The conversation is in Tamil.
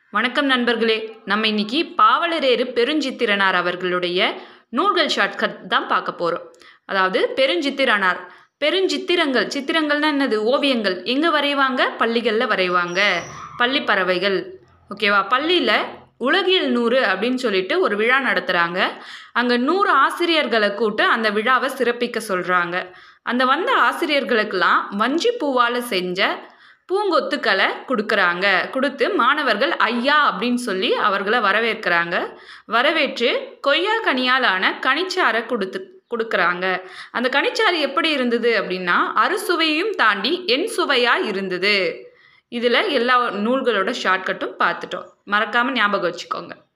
வணக்கம் நண்பர்களே நம்ம இன்னைக்கு பாவலரேறு பெருஞ்சித்திரனார் அவர்களுடைய நூல்கள் ஷார்ட்கட் தான் பார்க்க போகிறோம் அதாவது பெருஞ்சித்திரனார் பெருஞ்சித்திரங்கள் சித்திரங்கள்னா என்னது ஓவியங்கள் எங்கே வரைவாங்க பள்ளிகளில் வரைவாங்க பள்ளி பறவைகள் ஓகேவா பள்ளியில் உலகியல் நூறு அப்படின்னு சொல்லிட்டு ஒரு விழா நடத்துகிறாங்க அங்கே நூறு ஆசிரியர்களை கூட்டு அந்த விழாவை சிறப்பிக்க சொல்கிறாங்க அந்த வந்த ஆசிரியர்களுக்கெல்லாம் வஞ்சி பூவால் செஞ்ச பூங்கொத்துக்களை கொடுக்குறாங்க கொடுத்து மாணவர்கள் ஐயா அப்படின்னு சொல்லி அவர்களை வரவேற்கிறாங்க வரவேற்று கொய்யா கனியாலான கனிச்சாரை கொடுத்து கொடுக்குறாங்க அந்த கனிச்சாறு எப்படி இருந்தது அப்படின்னா அறுசுவையும் தாண்டி என் சுவையாக இருந்தது இதில் எல்லா நூல்களோட ஷார்ட்கட்டும் பார்த்துட்டோம் மறக்காமல் ஞாபகம் வச்சுக்கோங்க